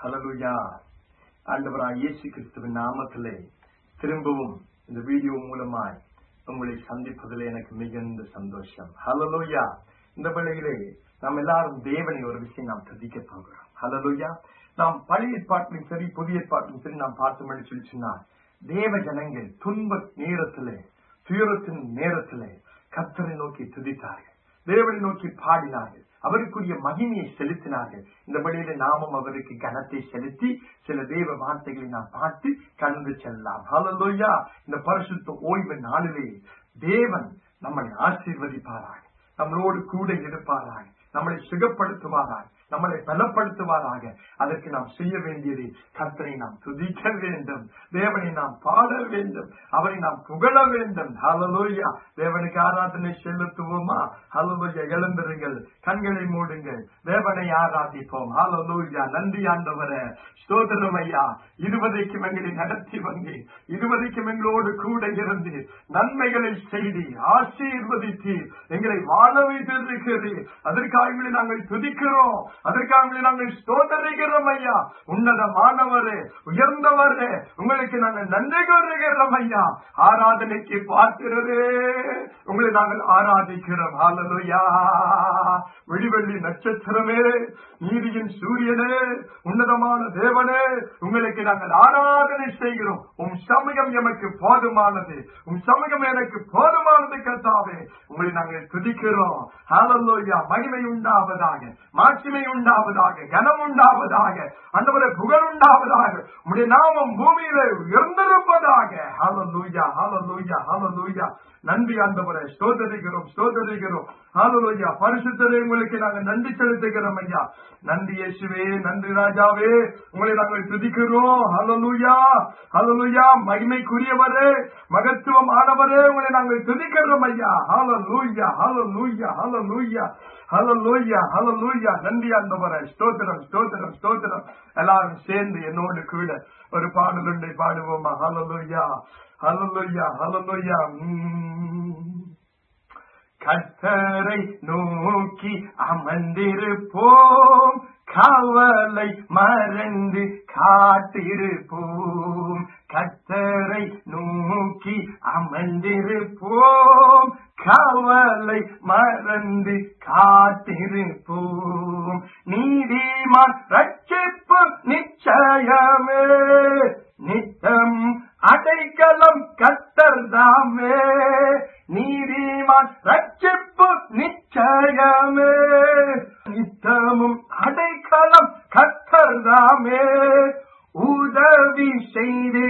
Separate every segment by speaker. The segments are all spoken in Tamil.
Speaker 1: ஹலலுயா ஆண்டவராய் இயேசு கிறிஸ்துவின் நாமத்திலே திரும்பவும் இந்த வீடியோ மூலமாய் உங்களை சந்திப்பதில் எனக்கு மிகுந்த சந்தோஷம் ஹலலுயா இந்த வேளையிலே நாம் எல்லாரும் தேவனை ஒரு விஷயம் நாம் துதிக்க போகிறோம் ஹலலுயா நாம் பழைய ஏற்பாட்டிலும் சரி புதிய ஏற்பாட்டிலும் சரி நாம் பார்த்தோம் என்று சொல்லி சொன்னால் தேவ ஜனங்கள் துன்ப நேரத்திலே துயரத்தின் நேரத்திலே கர்த்தரை நோக்கி துதித்தார்கள் தேவனை நோக்கி பாடினார்கள் அவருக்குரிய மகிமையை செலுத்தினார்கள் இந்த வழியில நாமும் அவருக்கு கனத்தை செலுத்தி சில தேவ வார்த்தைகளை நாம் பார்த்து கடந்து செல்லலாம் ஹalleluya இந்த பரிசுத்த ஓய்வு நாளிலே தேவன் நம்மை ஆசீர்வதிப்பாராக நம்மளோடு கூட இருப்பாராக நம்மளை சுகப்படுத்துவாராக நம்மளை பலப்படுத்துவாராக அதற்கு நாம் செய்ய வேண்டியது கர்த்தரை நாம் துதிக்க வேண்டும் தேவனை நாம் பாட வேண்டும் அவரை நாம் புகழ வேண்டும் ஹalleluya தேவனுக்கு ஆராதனை செலுத்துவோமா ஹalleluya எழுந்திருங்கள் கண்களை மூடுங்கள் தேவனை ஆராதிப்போம் ஹalleluya நன்றி ஆண்டவரே ஸ்தோத்திரம் ஐயா இருபதைக்கும் எங்களை நடத்தி வந்து இருபதைக்கும் எங்களோடு கூட இருந்து நன்மைகளை செய்தி ஆசீர்வதித்து எங்களை வாழ வைத்திருக்கிறது அதற்காக எங்களை நாங்கள் துதிக்கிறோம் அதற்காக உங்களை நாங்கள் ஸ்தோத்தரிக்கிறோம் ஐயா உன்னதமானவரே உயர்ந்தவரே உங்களுக்கு நாங்கள் நன்றி கூறுகிறோம் ஐயா ஆராதனைக்கு பார்க்கிறதே உங்களை நாங்கள் ஆராதிக்கிறோம் ஹalleluya விடிவெள்ளி நட்சத்திரமே நீதியின் சூரியனே உன்னதமான தேவனே உங்களுக்கு நாங்கள் ஆராதனை செய்கிறோம் உம் சமயம் எமக்கு போதுமானது உம் சமயம் எனக்கு போதுமானது கர்த்தாவே உங்களை நாங்கள் துதிக்கிறோம் ஹalleluya மகிமை உண்டாவதாக மாட்சிமை உண்டாவதாக கனம் உண்டாவதாக அந்தவரை புகழ் உண்டாவதாக உடைய நாமம் பூமியிலே உயர்ந்திருப்பதாக ஹalleluya ஹalleluya ஹalleluya நன்றி ஆண்டவரே ஸ்தோத்தரிக்கிறோம் ஸ்தோத்தரிக்கிறோம் ஹalleluya பரிசுத்தரே உங்களுக்கு நாங்கள் நன்றி செலுத்துகிறோம் ஐயா நன்றி இயேசுவே நன்றி ராஜாவே உங்களை நாங்கள் துதிக்கிறோம் ஹalleluya ஹalleluya மகிமைக்குரியவரே மகத்துவமானவரே உங்களை நாங்கள் துதிக்கிறோம் ஐயா ஹalleluya ஹalleluya ஹalleluya ஹalleluya ஹalleluya நன்றி ஆண்டவரே ஸ்தோத்திரம் ஸ்தோத்திரம் ஸ்தோத்திரம் எல்லாரும் சேர்ந்து என்னோடு கூட ஒரு பாடல் ஒன்றை பாடுவோமா ஹalleluya ஹalleluya ஹalleluya கத்தரை நோக்கி அமர்ந்திருப்போம் கவலை மறந்து காத்திருப்போம் கத்தரை நோக்கி அமர்ந்திருப்போம் கவலை மறந்து காத்திருப்போம் நீதிமான் ரட்சிப்பு நிச்சயமே நித்தம் அடைக்கலம் கத்தர்தாமே நீதிமான் ரட்சிப்பு நிச்சயமே நித்தமும் அடைக்கலம் கத்தர்தாமே உதவி செய்து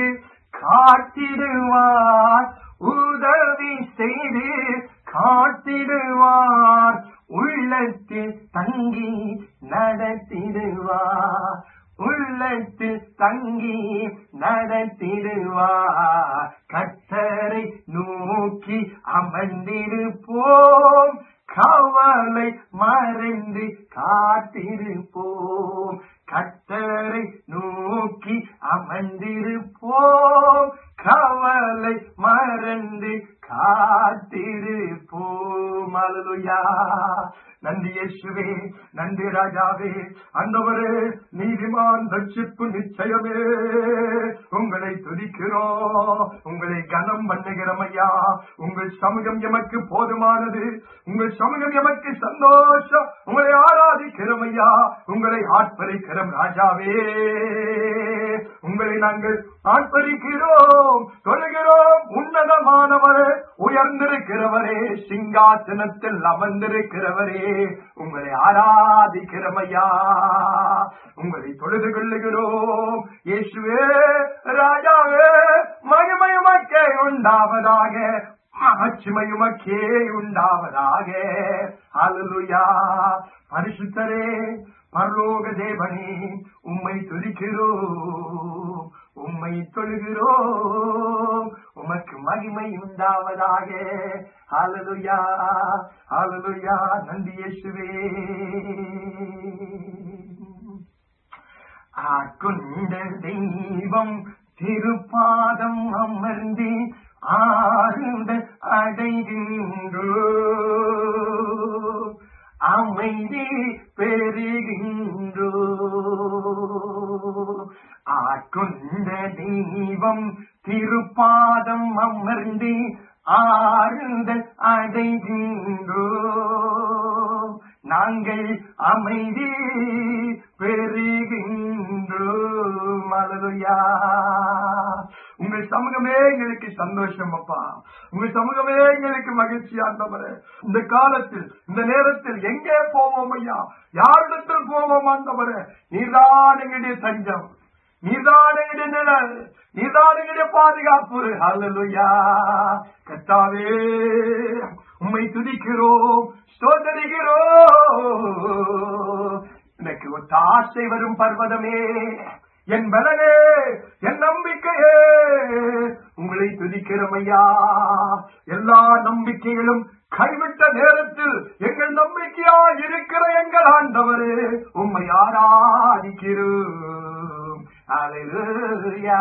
Speaker 1: காட்டிடுவார் உதவி செய்து காட்டிடுவார் உள்ளத்தில் தங்கி நடத்திடுவார் உள்ளத்தில் தங்கி நடத்திடுவார் கத்தரை நோக்கி அமர்ந்திருப்போம் கவலை மறைந்து காத்திருப்போம் கத்தரை நோக்கி அமர்ந்திருப்போம் கவலை மறந்து காத்திருப்போம் அலுயா நன்றி இயேசுவே நன்றி ராஜாவே அந்தவரே நீதிமான் ரட்சிப்பு நிச்சயமே உங்களை துதிக்கிறோம் உங்களை கனம் பண்ணுகிறோம் ஐயா உங்கள் சமூகம் எமக்கு போதுமானது உங்கள் சமூகம் எமக்கு சந்தோஷம் உங்களை ஆராதிக்கிறோம் ஐயா உங்களை ஆட்பரிக்கிறோம் ராஜாவே உங்களை நாங்கள் ஆட்பரிக்கிறோம் தொழுகிறோம் உன்னதமானவரே உயர்ந்திருக்கிறவரே சிங்காசனத்தில் அமர்ந்திருக்கிறவரே உங்களை ஆராதிக்கிறோம் ஐயா உங்களை தொழுது கொள்ளுகிறோம் இயேசுவே ராஜாவே மகிமயமக்கே உண்டாவதாக ஆட்சிமையுமக்கே உண்டாவதாக அலுயா பரிசுத்தரே பரலோக தேவனே உம்மை துதிக்கிறோம் உம்மை தொழுகிறோம் உமக்கு மகிமை உண்டாவதாக ஹalleluya ஹalleluya நன்றி இயேசுவே ஆட்கொண்ட தெய்வம் திருப்பாதம் அமர்ந்து ஆழ்ந்த அடைகின்றோ அமைதி பெறுகின்றோ தெய்வம் திருப்பாதம் அமர்ந்து ஆறுதல் அடைகின்றோம் நாங்கள் அமைதி பெறுகின்றோம் அல்லேலூயா உங்கள் சமூகமே எங்களுக்கு சந்தோஷம் அப்பா உங்கள் சமூகமே எங்களுக்கு மகிழ்ச்சி ஆண்டவரே இந்த காலத்தில் இந்த நேரத்தில் எங்கே போவோம் ஐயா யாரிடத்தில் போவோம் ஆண்டவரே நீர்தான் எங்களுடைய தஞ்சம் நீதான் எங்களுடைய நிழல் நீதான் எங்களுடைய பாதுகாப்பு அல்லேலூயா கர்த்தாவே உம்மை துதிக்கிறோம் ஸ்தோத்தரிக்கிறோம் எனக்கு ஒரு ஆசை வரும் பர்வதமே என் பலனே என் நம்பிக்கையே உங்களை துதிக்கிறோம் ஐயா எல்லா நம்பிக்கைகளும் கைவிட்ட நேரத்தில் எங்கள் நம்பிக்கையா இருக்கிற எங்கள் ஆண்டவரே உம்மை ஆராதிக்கிறோம் அல்லேலூயா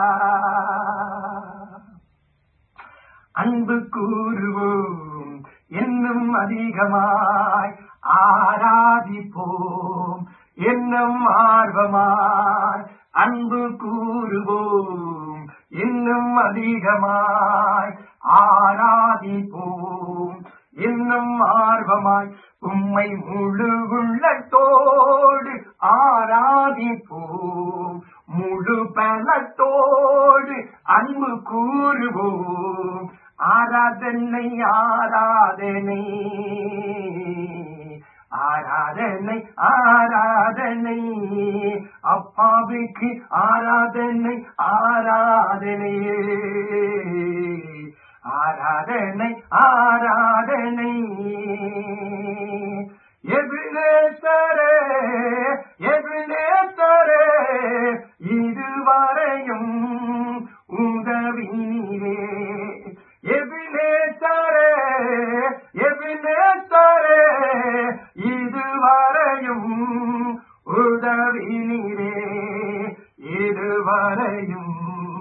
Speaker 1: அன்பு கூறுவோம் இன்னும் அதிகமாய் ஆராதிப்போம் இன்னும் ஆர்வமாய் அன்பு கூறுவோம் இன்னும் அதிகமாய் ஆராதிப்போம் இன்னும் ஆர்வமாய் உம்மை முழு உள்ளத்தோடு ஆராதிப்போம் முழு பலத்தோடு அன்பு கூறுவோம் ஆராதனை ஆராதனை ஆராதனை ஆராதனை அப்பாவுக்கு ஆராதனை ஆராதனை ஆராதனை ஆராதனை எபினேசரே எபினேசரே இதுவரையும் உதவினீரே எபினேசரே எபினேசரே இதுவரையும் உதவினீரே இதுவரையும்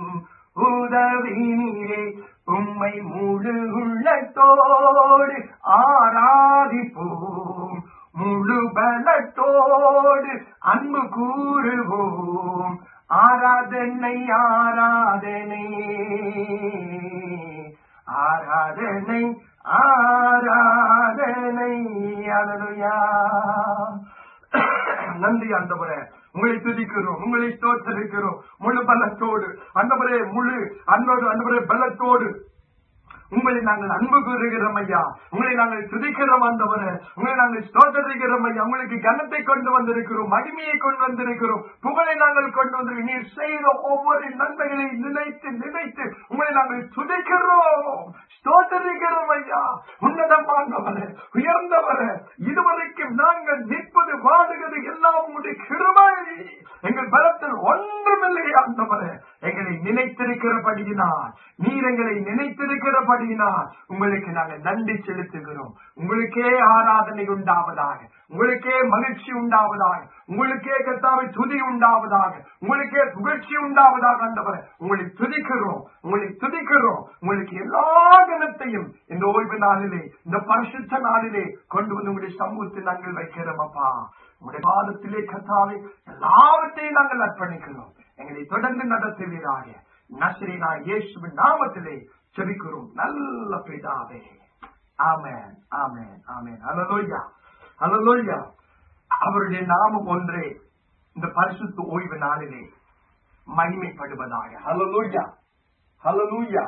Speaker 1: உதவினீரே உம்மை முழு உள்ளத்தோடு ஆராதிப்போம் முழு பலத்தோடு அன்பு கூறுவோம் ஆராதனை ஆராதனை ஆராதனை ஆராதனை அலலுயா நன்றி ஆண்டவரே உங்களை துதிக்கிறோம் உங்களை ஸ்தோத்தரிக்கிறோம் முழு பலத்தோடு அண்டவரே முழு அன்போடு அண்டவரே பலத்தோடு உங்களை நாங்கள் அன்பு கூறுகிறோம் ஐயா உங்களை நாங்கள் துதிக்கிறோம் ஆண்டவரே உங்களை நாங்கள் ஸ்தோத்தரிக்கிறோம் ஐயா உங்களுக்கு கனத்தை கொண்டு வந்திருக்கிறோம் மகிமையை கொண்டு வந்திருக்கிறோம் புகழை நாங்கள் கொண்டு வந்திருக்கிறோம் நீர் செய்த ஒவ்வொரு நன்மைகளை நினைத்து நினைத்து உங்களை நாங்கள் துதிக்கிறோம் ஸ்தோத்தரிக்கிறோம் ஐயா உன்னதமானவரே உயர்ந்தவரே இதுவரைக்கும் நாங்கள் நிற்பது வாடுகிறது எல்லாம் உங்களுடைய கிருபை எங்கள் பலத்தில் ஒன்றுமில்லை ஆண்டவரே எங்களை நினைத்திருக்கிறபடியினால் நீர் எங்களை நினைத்திருக்கிறபடியினால் உங்களுக்கு நாங்கள் நன்றி செலுத்துகிறோம் உங்களுக்கே ஆராதனை உண்டாவதாக உங்களுக்கே மகிழ்ச்சி உண்டாவதாக உங்களுக்கே கத்தாவை துதி உண்டாவதாக உங்களுக்கே புகழ்ச்சி உண்டாவதாக ஆண்டவரே உங்களை துதிக்கிறோம் உங்களை துதிக்கிறோம் உங்களுக்கு எல்லா கனத்தையும் இந்த ஓய்வு நாளிலே இந்த பரிசுத்த நாளிலே கொண்டு வந்து உங்களுடைய சமூகத்தில் நாங்கள் வைக்கிறோம் அப்பா உங்களுடைய பாதத்திலே கத்தாவை எல்லாவற்றையும் நாங்கள் அர்ப்பணிக்கிறோம் எங்களை தொடர்ந்து நடத்துவீராக நசரீனா இயேசுவின் நாமத்திலே செபிக்கிறோம் நல்ல பிதாவே ஆமென் ஆமென் ஆமென் ஹalleluya ஹalleluya அவருடைய நாமம் ஒன்றே இந்த பரிசுத்த ஓய்வு நாளிலே மகிமைப்படுவதாக ஹalleluya ஹalleluya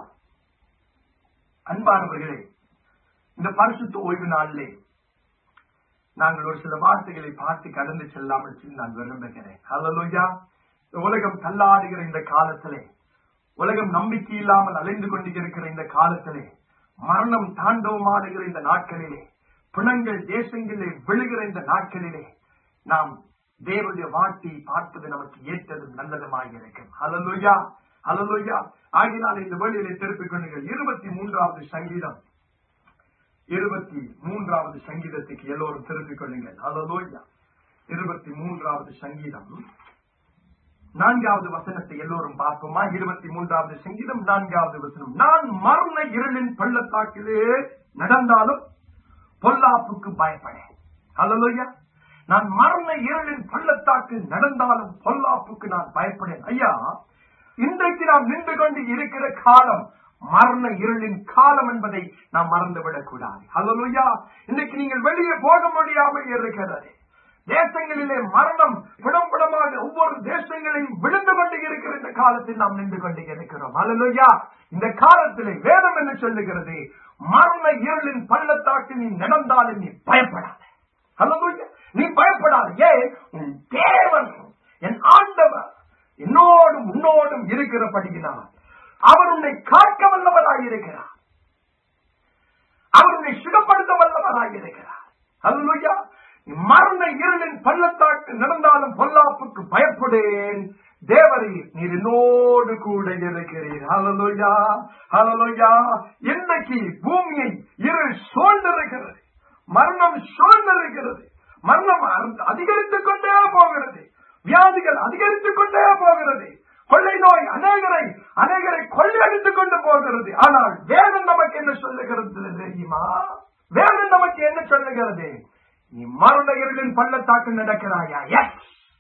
Speaker 1: அன்பானவர்களே இந்த பரிசுத்த ஓய்வு நாளிலே நாங்கள் ஒரு சில வார்த்தைகளை பார்த்து கடந்து செல்லாமல் நான் விரும்புகிறேன் ஹalleluya இந்த உலகம் தள்ளாடுகிற இந்த காலத்திலே உலகம் நம்பிக்கை இல்லாமல் அலைந்து கொண்டிருக்கிற இந்த காலத்திலே மரணம் தாண்டவமாடுகிற இந்த நாட்களிலே பிணங்கள் தேசங்களிலே விழுகிற இந்த நாட்களிலே நாம் தேவனுடைய வார்த்தையை பார்ப்பது நமக்கு ஏற்றதும் நல்லதுமாக இருக்கும் ஹalleluya ஹalleluya ஆகினால் இந்த வழியிலே திருப்பிக் கொண்டீர்கள் இருபத்தி மூன்றாவது சங்கீதம் இருபத்தி மூன்றாவது சங்கீதத்துக்கு எல்லோரும் திருப்பிக் கொள்ளுங்கள் ஹalleluya இருபத்தி மூன்றாவது சங்கீதம் நான்காவது வசனத்தை எல்லோரும் பார்ப்போமா இருபத்தி மூன்றாவது சங்கீதம் நான்காவது வசனம் நான் மரண இருளின் பள்ளத்தாக்கிலே நடந்தாலும் பொல்லாப்புக்கு பயப்படேன் ஹalleluya நான் மரண இருளின் பள்ளத்தாக்கு நடந்தாலும் பொல்லாப்புக்கு நான் பயப்படேன் ஐயா இன்றைக்கு நாம் நின்று கொண்டு இருக்கிற காலம் மரண இருளின் காலம் என்பதை நாம் மறந்துவிடக் கூடாது அல்லா இன்னைக்கு நீங்கள் வெளியே போக முடியாமல் இருக்கிறது தேசங்களிலே மரணம் பிடம்பிடமாக ஒவ்வொரு தேசங்களையும் விழுந்து கொண்டு இருக்கிற இந்த காலத்தில் நாம் நின்று கொண்டு இருக்கிறோம் அல்லா இந்த காலத்திலே வேதம் என்ன சொல்லுகிறது மரண இருளின் பள்ளத்தாக்கு நீ நடந்தாலும் நீ பயப்படாத அல்லா நீ பயப்படாத ஏன் உன் தேவன் என் ஆண்டவர் என்னோடும் உன்னோடும் இருக்கிறபடியினால் அவர் உன்னை காக்க வல்லவராய் இருக்கிறார் அவர் உன்னை சுகப்படுத்த வல்லவராய் இருக்கிறார் அல்லா மரண இருளின் பள்ளத்தாக்கு நடந்தாலும் பொல்லாப்புக்கு பயப்படேன் தேவரே நீர் என்னோடு கூட இருக்கிறீர் ஹலலோயா ஹலலோயா இன்னைக்கு பூமியை இருள் சூழ்ந்திருக்கிறது மரணம் சூழ்ந்திருக்கிறது மரணம் அதிகரித்துக் கொண்டே போகிறது வியாதிகள் அதிகரித்துக் கொண்டே போகிறது கொள்ளை நோய் அநேகரை அநேகரை கொள்ளையடித்துக் கொண்டு போகிறது ஆனால் வேதம் நமக்கு என்ன சொல்லுகிறது தெரியுமா வேதம் நமக்கு என்ன சொல்லுகிறது நீ மரண இருளின் பள்ளத்தாக்கு நடக்கிறாயா எஸ்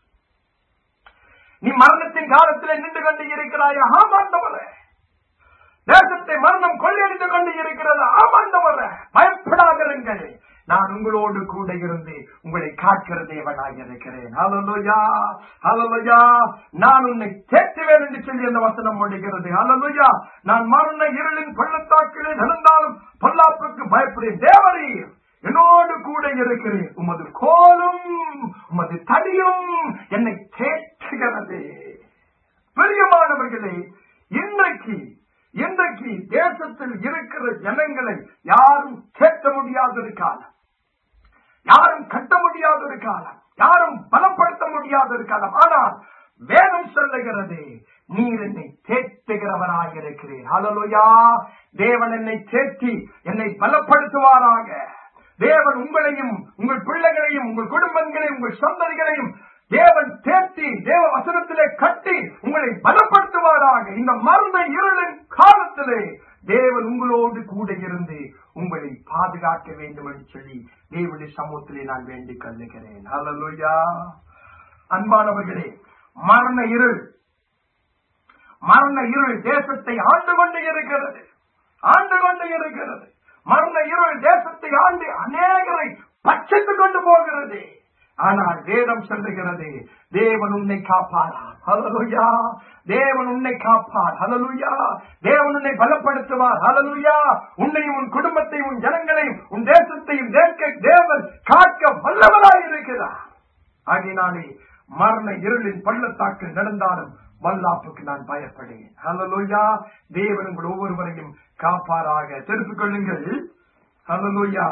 Speaker 1: நீ மரணத்தின் காலத்தில் நின்று கொண்டு இருக்கிறாயா ஆமாண்டவரே தேசத்தை மரணம் கொள்ளையடித்துக் கொண்டு இருக்கிறது ஆமாண்டவரே பயப்படாதிருங்கள் நான் உங்களோடு கூட இருந்து உங்களை காக்கிற தேவனாக இருக்கிறேன் ஹலலுயா ஹலலுயா நான் உன்னை கேட்குவேன் என்று சொல்லி அந்த வசனம் முடிகிறது ஹலலுயா நான் மரண இருளின் பள்ளத்தாக்கிலே நடந்தாலும் பல்லாப்புக்கு பயப்படுறேன் தேவரீர் என்னோடு கூட இருக்கிறேன் உமது கோலும் உமது தடியும் என்னை கேட்கிறது பெரியமானவர்களே இன்றைக்கு இன்றைக்கு தேசத்தில் இருக்கிற ஜனங்களை யாரும் கேட்க முடியாத ஒரு காலம் யாரும் கட்ட முடியாத ஒரு காலம் யாரும் பலப்படுத்த முடியாத ஒரு காலம் ஆனால் வேதம் சொல்லுகிறது நீர் என்னை தேற்றுகிறவராக இருக்கிறேன் ஹலலுயா தேவன் என்னை தேற்றி என்னை பலப்படுத்துவாராக தேவன் உங்களையும் உங்கள் பிள்ளைகளையும் உங்கள் குடும்பங்களையும் உங்கள் சந்ததிகளையும் தேவன் தேர்த்தி தேவ வசனத்திலே கட்டி உங்களை பலப்படுத்துவாராக இந்த மருந்த இருளின் காலத்திலே தேவன் உங்களோடு கூட இருந்து உங்களை பாதுகாக்க வேண்டும் என்று சொல்லி தேவனுடைய சமூகத்திலே நான் வேண்டிக் கொள்ளுகிறேன் அல்லா அன்பானவர்களே மரண இருள் மரண இருள் தேசத்தை ஆண்டு கொண்டு இருக்கிறது ஆண்டு கொண்டு இருக்கிறது மரண இருள் தேசத்தை ஆண்டு அநேகரை பட்சத்துக் கொண்டு போகிறது ஆனால் வேதம் சொல்லுகிறது தேவன் உன்னை காப்பாரா ஹலலுயா தேவன் உன்னை காப்பார் ஹலலுயா தேவன் உன்னை பலப்படுத்துவார் ஹலலுயா உன்னையும் உன் குடும்பத்தையும் உன் ஜனங்களையும் உன் தேசத்தையும் தேவன் காக்க வல்லவராய் இருக்கிறார் ஆகினாலே மரண இருளின் பள்ளத்தாக்கு நடந்தாலும் வல்லாப்புக்கு நான் பயப்படேன் ஹலலுயா தேவன் உங்கள் ஒவ்வொருவரையும் காப்பாராக தெரிந்து கொள்ளுங்கள் ஹலலுயா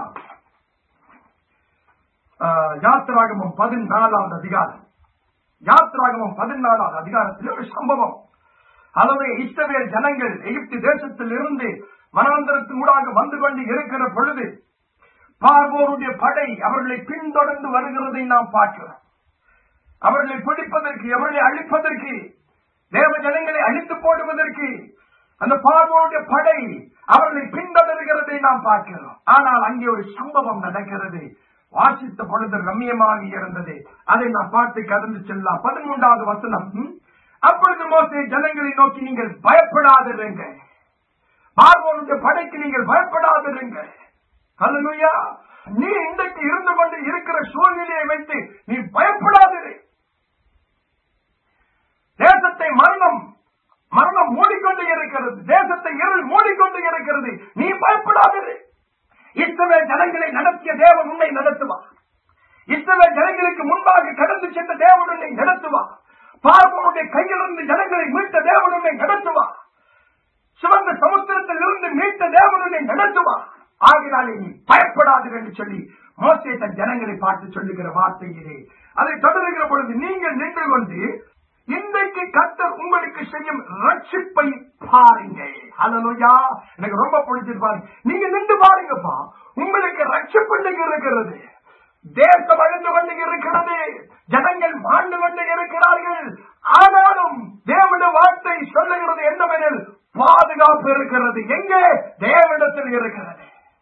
Speaker 1: யாத்திராகமம் பதினாலாவது அதிகாரம் யாத்திராகமம் பதினாலாவது அதிகாரத்தில் ஒரு சம்பவம் அளவே இஸ்ரவேல் ஜனங்கள் எகிப்து தேசத்தில் இருந்து மனாந்தரத்தின் ஊடாக வந்து கொண்டு இருக்கிற பொழுது பார்வோருடைய படை அவர்களை பின்தொடர்ந்து வருகிறதை நாம் பார்க்கிறோம் அவர்களை பிடிப்பதற்கு அவர்களை அழிப்பதற்கு தேவ ஜனங்களை அழித்து போடுவதற்கு அந்த பார்வோருடைய படை அவர்களை பின்தொடர்கிறதை நாம் பார்க்கிறோம் ஆனால் அங்கே ஒரு சம்பவம் நடக்கிறது வாசித்த பொழுது ரம்யமாக இருந்தது அதை நான் பார்த்து கடந்து செல்லலாம் பதிமூன்றாவது வசனம் அப்பொழுது மோசே ஜனங்களை நோக்கி நீங்கள் பயப்படாதிருங்க பார்வோனுடைய படைக்கு நீங்கள் பயப்படாதிருங்க அல்லா நீ இன்றைக்கு இருந்து கொண்டு இருக்கிற சூழ்நிலையை வைத்து நீ பயப்படாதிரு தேசத்தை மரணம் மரணம் மூடிக்கொண்டு இருக்கிறது தேசத்தை இருள் மூடிக்கொண்டு இருக்கிறது நீ பயப்படாதிரு இஸ்ரவேல் ஜனங்களை நடத்திய தேவன் உன்னை நடத்துவார் இஸ்ரவேல் ஜனங்களுக்கு முன்பாக கடந்து சென்ற தேவன் உன்னை நடத்துவார் பார்வனுடைய கையிலிருந்து ஜனங்களை மீட்ட தேவன் உன்னை நடத்துவார் சிவந்த சமுத்திரத்தில் இருந்து மீட்ட தேவன் உன்னை நடத்துவார் ஆகினாலே நீ பயப்படாது என்று சொல்லி மோசே தன் ஜனங்களை பார்த்து சொல்லுகிற வார்த்தையிலே அதை தொடருகிற பொழுது நீங்கள் நின்று கொண்டு இன்றைக்கு கத்தர் உங்களுக்கு செய்யும் ரட்சிப்பை பாருங்க ஹலோயா எனக்கு ரொம்ப பிடிச்சிருப்பாரு நீங்க நின்று பாருங்கப்பா உங்களுக்கு ரட்சிப்பு இன்னைக்கு இருக்கிறது தேசம் அழிந்து கொண்டு இருக்கிறது ஜனங்கள் மாண்டு கொண்டு இருக்கிறார்கள் ஆனாலும் தேவனுடைய வார்த்தை சொல்லுகிறது என்னவெனில் பாதுகாப்பு இருக்கிறது எங்கே தேவனிடத்தில் இருக்கிறது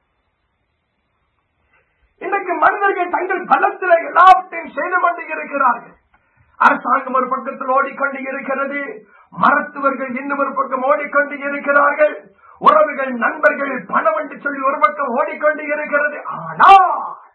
Speaker 1: இன்னைக்கு மனிதர்கள் தங்கள் பலத்தில் எல்லாவற்றையும் செய்து கொண்டு இருக்கிறார்கள் அரசாங்கம் ஒரு பக்கத்தில் ஓடிக்கொண்டு இருக்கிறது மருத்துவர்கள் இன்னும் ஒரு பக்கம் ஓடிக்கொண்டு இருக்கிறார்கள் உறவுகள் நண்பர்கள் பணம் என்று சொல்லி ஒரு பக்கம் ஓடிக்கொண்டு இருக்கிறது ஆனால்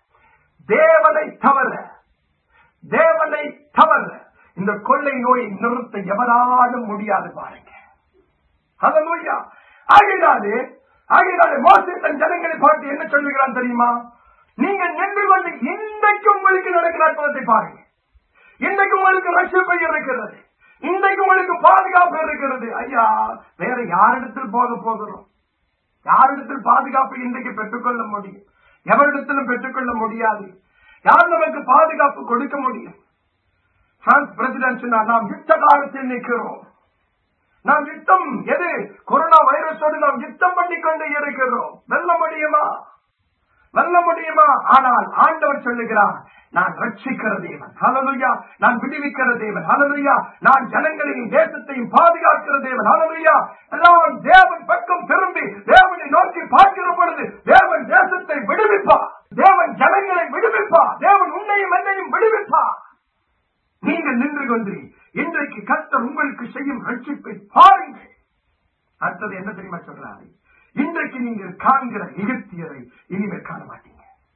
Speaker 1: தேவனை தவிர தேவனை தவிர இந்த கொள்ளை நோயை நிறுத்த எவராலும் முடியாது பாருங்க ஹalleluya ஆகையினாலே ஆகையினாலே மோசே தன் ஜனங்களை பார்த்து என்ன சொல்லுகிறான் தெரியுமா நீங்க நின்று கொண்டு இன்றைக்கு உங்களுக்கு நடக்கிற அற்புதத்தை பாருங்க இன்றைக்கு உங்களுக்கு ரட்சிப்பை இருக்கிறது இன்றைக்கு உங்களுக்கு பாதுகாப்பு இருக்கிறது ஐயா வேற யாரிடத்தில் போக போகிறோம் யாரிடத்தில் பாதுகாப்பு இன்றைக்கு பெற்றுக்கொள்ள முடியும் எவரிடத்திலும் பெற்றுக்கொள்ள முடியாது யார் நமக்கு பாதுகாப்பு கொடுக்க முடியும் பிரான்ஸ் பிரசிடென்ட் சொன்னார் நாம் யுத்த காலத்தில் நிற்கிறோம் நாம் யுத்தம் எது கொரோனா வைரஸோடு நாம் யுத்தம் பண்ணிக் கொண்டே இருக்கிறோம் வெல்ல முடியுமா வெல்ல முடியுமா ஆனால் ஆண்டவர் சொல்லுகிறார் நான் ரட்சிக்கிற தேவன் ஹalleluya நான் விடுவிக்கிற தேவன் ஹalleluya நான் ஜனங்களையும் தேசத்தையும் பாதுகாக்கிற தேவன் ஹalleluya எல்லாம் தேவன் பக்கம் திரும்பி தேவனை நோக்கி பார்க்கிற பொழுது தேவன் தேசத்தை விடுவிப்பார் தேவன் ஜனங்களை விடுவிப்பார் தேவன் உன்னையும் என்னையும் விடுவிப்பார் நீங்கள் நின்று கொண்டு இன்றைக்கு கர்த்தர் உங்களுக்கு செய்யும் ரட்சிப்பை பாருங்கள் அடுத்தது என்ன தெரியுமா சொல்றாரு இன்றைக்கு நீங்கள் காண்கிற எகிப்தியரை இனிமேல் காண மாட்டீங்க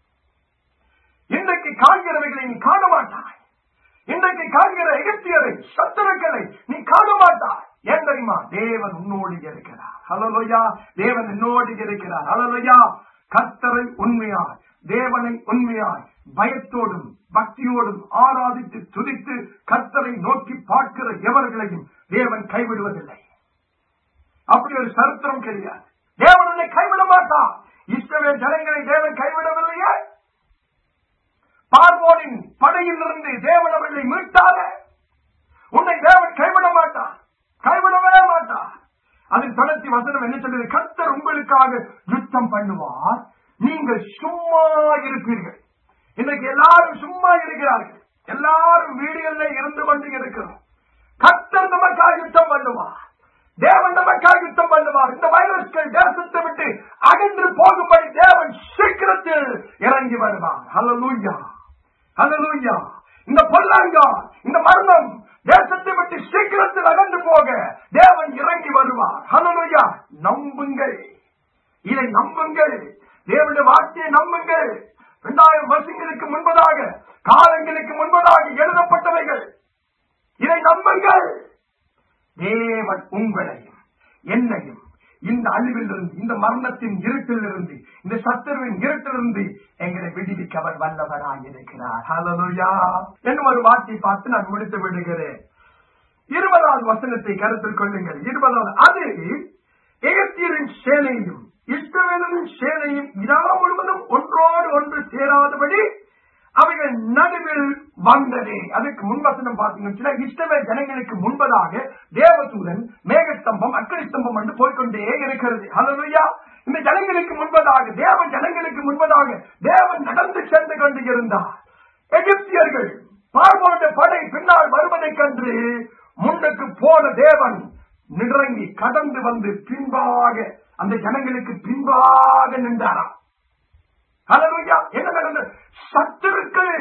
Speaker 1: இன்றைக்கு காண்கிறவைகளை நீ காண மாட்டாய் இன்றைக்கு காண்கிற எகிப்தியரை சத்துருக்களை நீ காண மாட்டாய் ஏன் தெரியுமா தேவன் உன்னோடு இருக்கிறார் ஹலோயா தேவன் என்னோடு இருக்கிறார் ஹலோயா கர்த்தரை உண்மையாய் தேவனை உண்மையாய் பயத்தோடும் பக்தியோடும் ஆராதித்து துதித்து கர்த்தரை நோக்கி பார்க்கிற எவர்களையும் தேவன் கைவிடுவதில்லை அப்படி ஒரு சரித்திரம் கிடையாது தேவன் உன்னை கைவிட மாட்டான் இஸ்ரவே ஜனங்களை தேவன் கைவிடவில்லையே பார்வோனின் படையிலிருந்து தேவன் அவர்களை மீட்டார உன்னை தேவன் கைவிட மாட்டான் கைவிடவே மாட்டான் அதில் தொடர்ச்சி வசனம் என்ன சொல்றது கர்த்தர் உங்களுக்காக யுத்தம் பண்ணுவார் நீங்கள் சும்மா இருப்பீர்கள் இன்னைக்கு எல்லாரும் சும்மா இருக்கிறார்கள் எல்லாரும் வீடுகளில் இருந்து கொண்டு இருக்கிறோம் கர்த்தர் நமக்காக யுத்தம் பண்ணுவார் தேவன் நமக்காக யுத்தம் பண்ணுவார் இந்த வைரஸ்கள் தேசத்தை விட்டு அகன்று போகும்படி தேவன் சீக்கிரத்தில் இறங்கி வருவார் ஹலலூயா ஹலலூயா இந்த பொல்லாங்கா இந்த மரணம் தேசத்தை விட்டு சீக்கிரத்தில் அகன்று போக தேவன் இறங்கி வருவார் ஹலலூயா நம்புங்கள் இதை நம்புங்கள் தேவனுடைய வார்த்தையை நம்புங்கள் இரண்டாயிரம் வருஷங்களுக்கு முன்பதாக காலங்களுக்கு முன்பதாக எழுதப்பட்டவைகள் இதை நம்புங்கள் தேவன் உங்களையும் என்னையும் இந்த அழிவிலிருந்து இந்த மரணத்தின் இருட்டிலிருந்து இந்த சத்துருவின் இருட்டிலிருந்து எங்களை விடுவிக்க அவர் வல்லவராய் இருக்கிறார் ஹalleluya என்னும் ஒரு வார்த்தை பார்த்து நான் முடித்து விடுகிறேன் இருபதாவது வசனத்தை கருத்தில் கொள்ளுங்கள் இருபதாவது அது எகிப்தியரின் சேனையும் இஸ்ரவேலரின் சேனையும் இரா முழுவதும் ஒன்றோடு ஒன்று சேராதபடி அவைகள் நடுவில் வந்ததே அதுக்கு முன்வசனம் பார்த்தீங்கன்னா இஸ்ரவேல் ஜனங்களுக்கு முன்பதாக தேவதூதன் மேகஸ்தம்பம் அக்கடி ஸ்தம்பம் என்று போய்கொண்டே இருக்கிறது ஹalleluya இந்த ஜனங்களுக்கு முன்பதாக தேவ ஜனங்களுக்கு முன்பதாக தேவன் நடந்து சென்று கொண்டு இருந்தார் எகிப்தியர்கள் பார்வோட படை பின்னால் வருவதைக் கண்டு முன்னுக்கு போன தேவன் நிறங்கி கடந்து வந்து பின்பாக அந்த ஜனங்களுக்கு பின்பாக நின்றாராம் ஹalleluya என்ன நடந்தது சத்துருக்கள்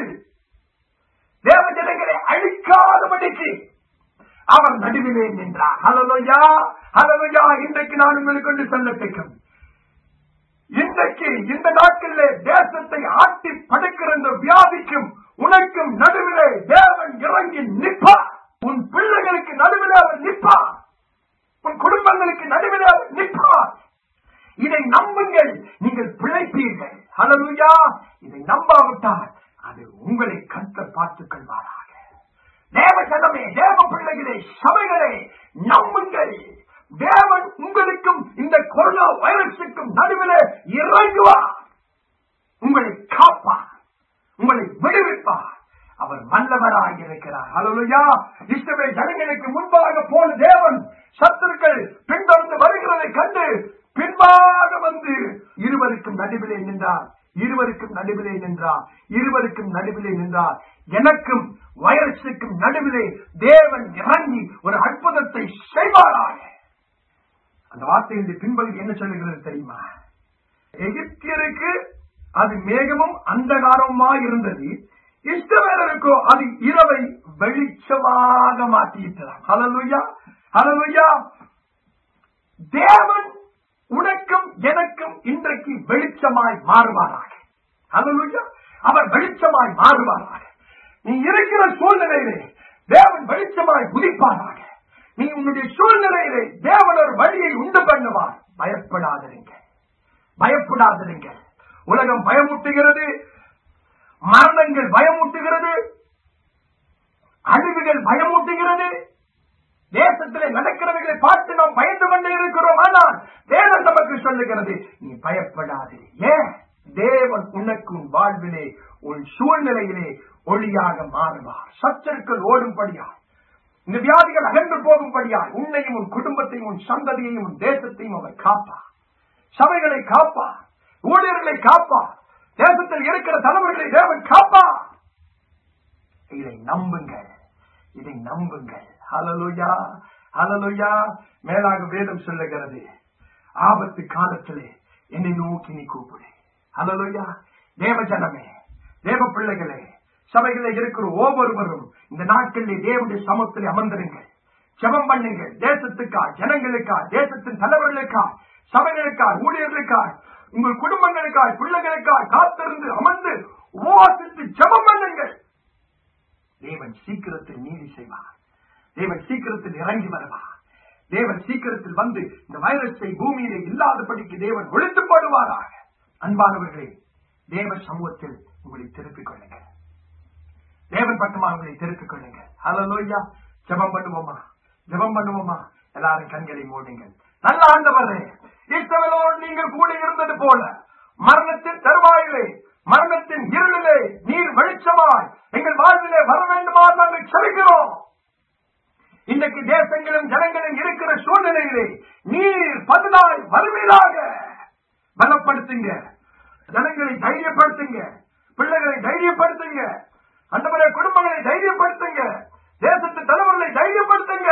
Speaker 1: தேவ ஜனங்களை அழிக்காதபடிக்கு அவர் நடுவிலே நின்றார் ஹalleluya ஹalleluya இன்றைக்கு நான் உங்களுக்கு கொண்டு சொல்லட்டும் இன்றைக்கு இந்த நாட்களிலே தேசத்தை ஆட்டி படுக்கிற இந்த வியாதிக்கும் உனக்கும் நடுவிலே தேவன் இறங்கி நிற்பார் உன் பிள்ளைகளுக்கு நடுவிலே அவர் நிற்பார் உன் குடும்பங்களுக்கு நடுவிலே அவர் நிற்பார் இதை நம்புங்கள் நீங்கள் பிழைப்பீர்கள் ஹalleluya இதை நம்பாவிட்டால் அது உங்களை கத்த பார்த்துக் கொள்வாராக தேவ ஜனமே தேவ பிள்ளைகளே சபைகளே நம்புங்கள் தேவன் உங்களுக்கும் இந்த கொரோனா வைரஸுக்கும் நடுவிலே இறங்குவார் உங்களை காப்பார் உங்களை விடுவிப்பார் அவர் வல்லவராக இருக்கிறார் ஹalleluya இஸ்ரவேல் ஜனங்களுக்கு முன்பாக போன தேவன் சத்துருக்கள் பின்தொடர்ந்து வருகிறதை கண்டு பின்பாக வந்து இருவருக்கும் நடுவிலே நின்றார் இருவருக்கும் நடுவிலே நின்றார் இருவருக்கும் நடுவிலே நின்றார் எனக்கும் வைரஸுக்கும் நடுவிலே தேவன் இறங்கி ஒரு அற்புதத்தை செய்வாராக அந்த வார்த்தையின் பின்பகுதி என்ன சொல்லுகிறது தெரியுமா எகிப்தியருக்கு அது மேகமும் அந்தகாரமா இருந்தது இஸ்ரவேலருக்கோ அது இரவை வெளிச்சமாக மாற்றிவிட்டதாம் ஹalleluya ஹalleluya தேவன் உனக்கும் எனக்கும் இன்றைக்கு வெளிச்சமாய் மாறுவாராக ஹalleluya அவர் வெளிச்சமாய் மாறுவாராக நீ இருக்கிற சூழ்நிலையிலே தேவன் வெளிச்சமாய் உதிப்பாராக நீ உன்னுடைய சூழ்நிலையிலே தேவன் ஒரு வழியை உண்டு பண்ணுவார் பயப்படாதிருங்க பயப்படாதிருங்க உலகம் பயமுட்டுகிறது மரணங்கள் பயமூட்டுகிறது அழிவுகள் பயமூட்டுகிறது தேசத்திலே நடக்கிறவர்களை பார்த்து நாம் பயந்து கொண்டே இருக்கிறோம் ஆனால் வேதம் நமக்கு சொல்லுகிறது நீ பயப்படாதே ஏன் தேவன் உனக்கு உன் வாழ்விலே உன் சூழ்நிலையிலே ஒளியாக மாறுவார் சச்சருக்கள் ஓடும்படியாய் இந்த வியாதிகள் அகன்று போகும்படியாய் உன்னையும் உன் குடும்பத்தையும் உன் சந்ததியையும் உன் தேசத்தையும் அவர் காப்பார் சபைகளை காப்பார் ஊழியர்களை காப்பார் தேசத்தில் இருக்கிற தலைவர்களை தேவன் காப்பார் இதை நம்புங்கள் இதை நம்புங்கள் ஹalleluya ஹalleluya மேலாக வேதம் சொல்லுகிறது ஆபத்து காலத்திலே என்னை நோக்கி நீ கூப்பிடு ஹalleluya தேவ ஜனமே தேவ பிள்ளைகளே சபைகளிலே இருக்கிற ஒவ்வொருவரும் இந்த நாட்களிலே தேவனுடைய சமத்திலே அமர்ந்திருங்கள் ஜெபம் பண்ணுங்கள் தேசத்துக்காய் ஜனங்களுக்காய் தேசத்தின் தலைவர்களுக்காய் சபைகளுக்காய் ஊழியர்களுக்காய் உங்கள் குடும்பங்களுக்காய் பிள்ளைகளுக்காய் காத்திருந்து அமர்ந்து உபவாசித்து ஜெபம் பண்ணுங்கள் தேவன் சீக்கிரத்தில் நீதி செய்வார் தேவன் சீக்கிரத்தில் இறங்கி வருவார் தேவன் சீக்கிரத்தில் வந்து இந்த வைரஸை பூமியிலே இல்லாதபடிக்கு தேவன் ஒழித்து போடுவாராக அன்பானவர்களே தேவ சமூகத்தில் உங்களை திருப்பிக் கொள்ளுங்கள் தேவன் பக்கமா உங்களை திருப்பிக் கொள்ளுங்கள் ஹalleluya ஜெபம் பண்ணுவோமா ஜெபம் பண்ணுவோமா எல்லாரும் கண்களை மூடுங்கள் நல்ல ஆண்டவரே இஸ்ரவேலோடு நீங்கள் கூட இருந்தது போல மரணத்தின் தருவாயிலே மரணத்தின் இருளிலே நீர் வெளிச்சமாய் எங்கள் வாழ்விலே வர வேண்டுமா நாங்கள் செலுகிறோம் இன்றைக்கு தேசங்களும் ஜனங்களும் இருக்கிற சூழ்நிலையிலே நீர் பதினாய் வருவீராக பலப்படுத்துங்க ஜனங்களை தைரியப்படுத்துங்க பிள்ளைகளை தைரியப்படுத்துங்க அந்தவரை குடும்பங்களை தைரியப்படுத்துங்க தேசத்து தலைவர்களை தைரியப்படுத்துங்க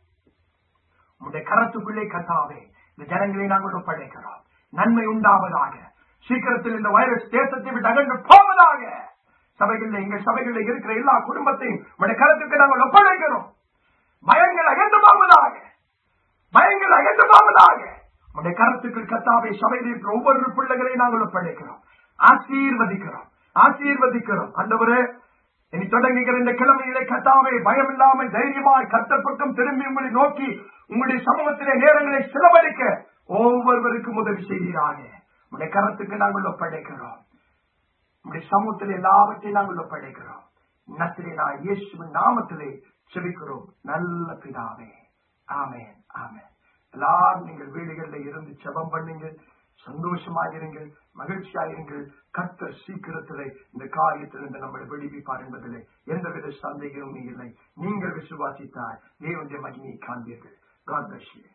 Speaker 1: உடைய கரத்துக்குள்ளே கத்தாவே இந்த ஜனங்களை நாங்கள் ஒப்படைக்கிறோம் நன்மை உண்டாவதாக சீக்கிரத்தில் இந்த வைரஸ் தேசத்தை விட்டு அகன்று போவதாக சபைகளில் எங்கள் சபைகளில் இருக்கிற எல்லா குடும்பத்தையும் உடைய கருத்துக்கு நாங்கள் ஒப்படைக்கிறோம் பயங்கள் அகன்று போவதாக பயங்கள் அகன்று போவதாக உடைய கருத்துக்கு கத்தாவை சபையில் இருக்கிற ஒவ்வொரு பிள்ளைகளையும் நாங்கள் ஒப்படைக்கிறோம் ஆசீர்வதிக்கிறோம் ஆசீர்வதிக்கிறோம் அந்தவரே இனி தொடங்குகிற இந்த கிழமையிலே கத்தாவை பயம் இல்லாமல் தைரியமாய் கத்தர் பக்கம் திரும்பி உங்களை நோக்கி உங்களுடைய சமூகத்திலே நேரங்களை செலவழிக்க ஒவ்வொருவருக்கும் உதவி செய்கிறாங்க உடைய கரத்துக்கு நாங்கள் ஒப்படைக்கிறோம் உடைய சமூகத்தில் எல்லாவற்றையும் நாங்கள் ஒப்படைக்கிறோம் நத்திலே நான் இயேசுவின் நாமத்திலே செபிக்கிறோம் நல்ல பிதாவே ஆமென் ஆமென் எல்லாரும் நீங்கள் வீடுகளில் இருந்து செபம் பண்ணுங்கள் சந்தோஷமாயிருங்கள் மகிழ்ச்சியாயிருங்கள் கர்த்தர் சீக்கிரத்திலே இந்த காரியத்திலிருந்து நம்மளை விடுவிப்பார் என்பதிலே எந்தவித சந்தேகமும் இல்லை நீங்கள் விசுவாசித்தால் தேவனுடைய மகிமையை காண்பீர்கள் God bless you.